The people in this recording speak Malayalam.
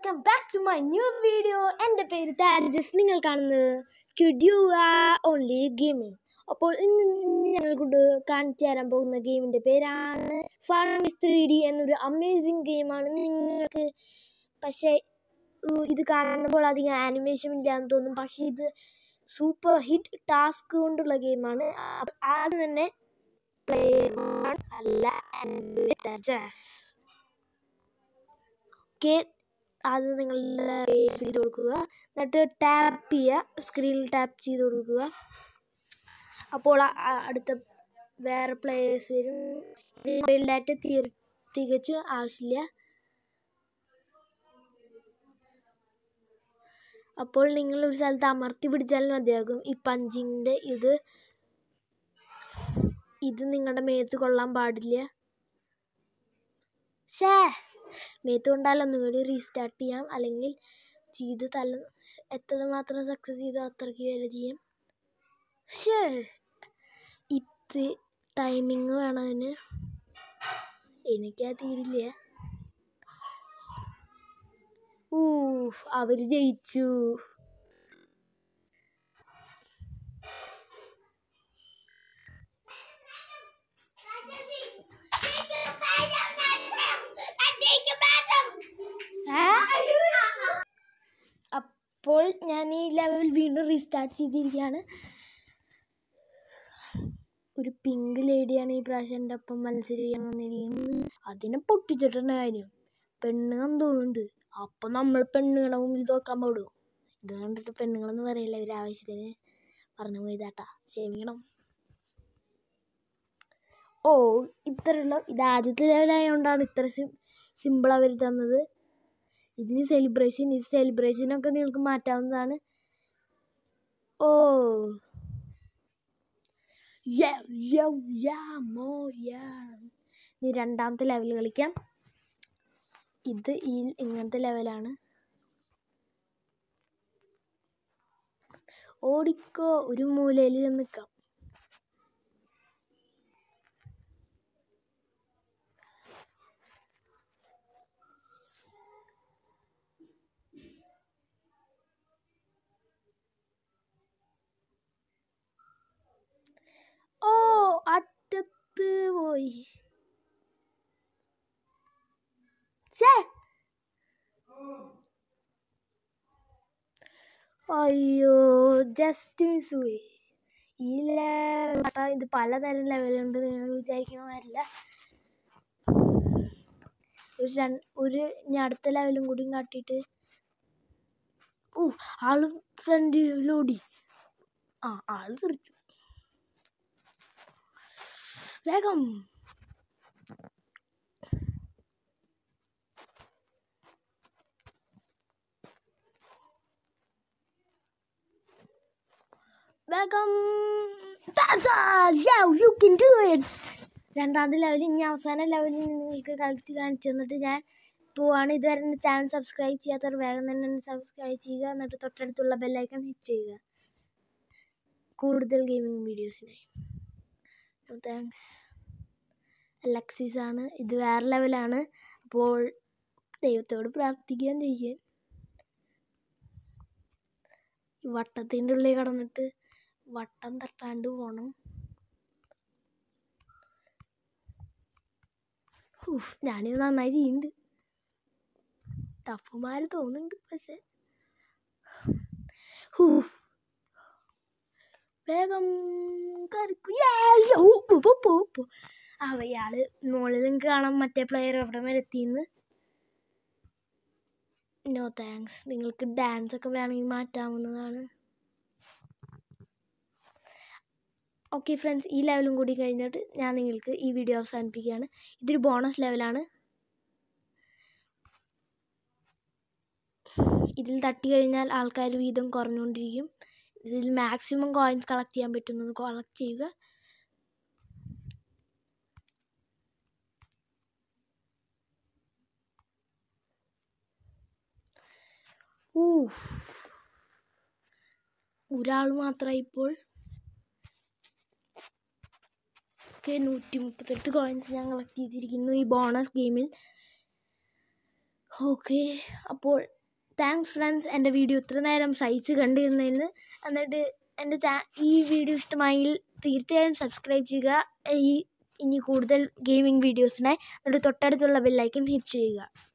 Welcome back to my new video എൻ്റെ പേര് താജസ് നിങ്ങൾ കാണുന്നത് ക്യുഡ്യു ഓൺലി ഗെയിമിംഗ് അപ്പോൾ ഇന്ന് ഞങ്ങൾ കൊണ്ട് കാണിച്ചു തരാൻ പോകുന്ന ഗെയിമിൻ്റെ പേരാണ് ഫാർമിസ് ത്രീ ഡി എന്നൊരു അമേസിങ് ഗെയിമാണ് നിങ്ങൾക്ക് പക്ഷേ ഉ- ഇത് കാണുമ്പോൾ അധികം ആനിമേഷൻ ഇല്ലാന്ന് തോന്നും പക്ഷേ ഇത് സൂപ്പർ ഹിറ്റ് ടാസ്ക് കൊണ്ടുള്ള ഗെയിമാണ് ആദ്യം തന്നെ പ്ലെയർ അല്ല താജസ് ഓക്കെ ആദ്യം നിങ്ങളുടെ പേര് ചെയ്ത് കൊടുക്കുക എന്നിട്ട് ടാപ്പ് ചെയ്യുക സ്ക്രീനിൽ ടാപ്പ് ചെയ്ത് കൊടുക്കുക അപ്പോൾ ആ- ആ അടുത്ത വേറെ പ്ലേയേഴ്സ് വരും മൊബൈലിലായിട്ട് തീർ തികച്ചും ആവശ്യമില്ല അപ്പോൾ നിങ്ങൾ ഒരു സ്ഥലത്ത് അമർത്തി പിടിച്ചാൽ മതിയാകും ഈ പഞ്ചിങ്ങിൻ്റെ ഇത് ഇത് നിങ്ങളുടെ മേത്ത് കൊള്ളാൻ പാടില്ല ഷേ മേത്ത് കൊണ്ടാൽ ഒന്നുകൂടി റീസ്റ്റാർട്ട് ചെയ്യാം അല്ലെങ്കിൽ ചെയ്ത് തല എത്ര മാത്രം സക്സസ് ചെയ്തോ അത്രയ്ക്ക് വരെ ചെയ്യാം ഷേ ഇത് ടൈമിങ് വേണം അതിന് എനിക്കത് തീരില്ല ഊ അവർ ജയിച്ചു അപ്പോൾ ഞാൻ ഈ ലെവൽ വീണ്ടും റീസ്റ്റാർട്ട് ചെയ്തിരിക്കുകയാണ് ഒരു പിങ്ക് ലേഡിയാണ് ഈ പ്രാവശ്യം എൻ്റെ ഒപ്പം മത്സരിക്കാൻ വന്നിരിക്കുന്നത് അതിനെ പൊട്ടിച്ചിട്ടുണ്ട് കാര്യം പെണ്ണുങ്ങന്ന് തോന്നുന്നുണ്ട് അപ്പം നമ്മൾ പെണ്ണുങ്ങളുടെ മുമ്പിൽ തോക്കാൻ പാടുമോ ഇത് കണ്ടിട്ട് പെണ്ണുങ്ങളെന്ന് പറയില്ല ഒരു ആവശ്യത്തിന് പറഞ്ഞു പോയതാട്ടാ ക്ഷമിക്കണം ഓ ഇത്രയുള്ള ഇത് ആദ്യത്തെ ലെവലായതുകൊണ്ടാണ് ഇത്ര സിം സിമ്പിൾ അവർ തന്നത് ഇതിന് സെലിബ്രേഷൻ ഈ സെലിബ്രേഷനൊക്കെ നിങ്ങൾക്ക് മാറ്റാവുന്നതാണ് ഓ യാ യാ യാ മോ യാ ഇനി രണ്ടാമത്തെ ലെവൽ കളിക്കാം ഇത് ഈ ഇങ്ങനത്തെ ലെവലാണ് ഓടിക്കോ ഒരു മൂലയിൽ നിൽക്കാം ഓ അറ്റത്ത് പോയി ഛേ അയ്യോ ജസ്റ്റ് മിസ് പോയി ഈ ലെവൽ ഇത് പലതരം ലെവലുണ്ട് നിങ്ങൾ വിചാരിക്കുന്ന മാതിരില്ല ഒരു രണ്ട് ഒരു ഇനി അടുത്ത ലെവലും കൂടിയും കാട്ടിയിട്ട് ഓ ആള് ഫ്രണ്ടിലോടി ആ ആള് തെറിച്ചു വേഗം വേഗം യു കെൻ ഡു ഇറ്റ് രണ്ടാമത്തെ ലെവലിൽ ഇനി അവസാന ലെവലിൽ നിങ്ങൾക്ക് കളിച്ച് കാണിച്ചു തന്നിട്ട് ഞാൻ പോവാണ് ഇതുവരെ എൻ്റെ ചാനൽ സബ്സ്ക്രൈബ് ചെയ്യാത്തവർ വേഗം തന്നെ സബ്സ്ക്രൈബ് ചെയ്യുക എന്നിട്ട് തൊട്ടടുത്തുള്ള ബെല്ലൈക്കൺ ഹിറ്റ് ചെയ്യുക കൂടുതൽ ഗെയിമിംഗ് വീഡിയോസിനായി താങ്ക്സ് അലക്സിസ് ആണ് ഇത് വേറെ ലെവലാണ് അപ്പോൾ ദൈവത്തോട് പ്രാർത്ഥിക്കുകയും ചെയ്യാൻ ഈ വട്ടത്തിൻ്റെ ഉള്ളിൽ കടന്നിട്ട് വട്ടം തട്ടാണ്ട് പോണം ഉഫ്, ഞാനിത് നന്നായി ചെയ്യുന്നുണ്ട് ടഫുമാര് തോന്നുന്നുണ്ട് പക്ഷെ ഹൂഫ്. വേഗം കറിക്കു അവയാള് മുകളിൽ നിങ്ങൾക്ക് കാണാം മറ്റേ പ്ലെയർ എവിടെ വരെ എത്തിയെന്ന് നോ താങ്ക്സ് നിങ്ങൾക്ക് ഡാൻസ് ഒക്കെ വേണമെങ്കിൽ മാറ്റാവുന്നതാണ് ഓക്കെ ഫ്രണ്ട്സ് ഈ ലെവലും കൂടി കഴിഞ്ഞിട്ട് ഞാൻ നിങ്ങൾക്ക് ഈ വീഡിയോ അവസാനിപ്പിക്കുകയാണ് ഇതൊരു ബോണസ് ലെവലാണ് ഇതിൽ തട്ടി കഴിഞ്ഞാൽ ആൾക്കാർ വീതം കുറഞ്ഞുകൊണ്ടിരിക്കും ഇതിൽ മാക്സിമം കോയിൻസ് കളക്ട് ചെയ്യാൻ പറ്റുന്നത് കളക്ട് ചെയ്യുക ഊ ഒരാൾ മാത്രമായി ഇപ്പോൾ ഒക്കെ നൂറ്റി മുപ്പത്തെട്ട് കോയിൻസ് ഞാൻ കളക്ട് ചെയ്തിരിക്കുന്നു ഈ ബോണസ് ഗെയിമിൽ ഓക്കെ അപ്പോൾ താങ്ക്സ് ഫ്രണ്ട്സ് എൻ്റെ വീഡിയോ ഇത്ര നേരം സഹിച്ച് കണ്ടിരുന്നതിന് എന്നിട്ട് എൻ്റെ ചാ ഈ വീഡിയോ ഇഷ്ടമായെങ്കിൽ തീർച്ചയായും സബ്സ്ക്രൈബ് ചെയ്യുക ഈ ഇനി കൂടുതൽ ഗെയിമിംഗ് വീഡിയോസിനായി എന്നിട്ട് തൊട്ടടുത്തുള്ള ബെല്ലൈക്കൺ ഹിറ്റ് ചെയ്യുക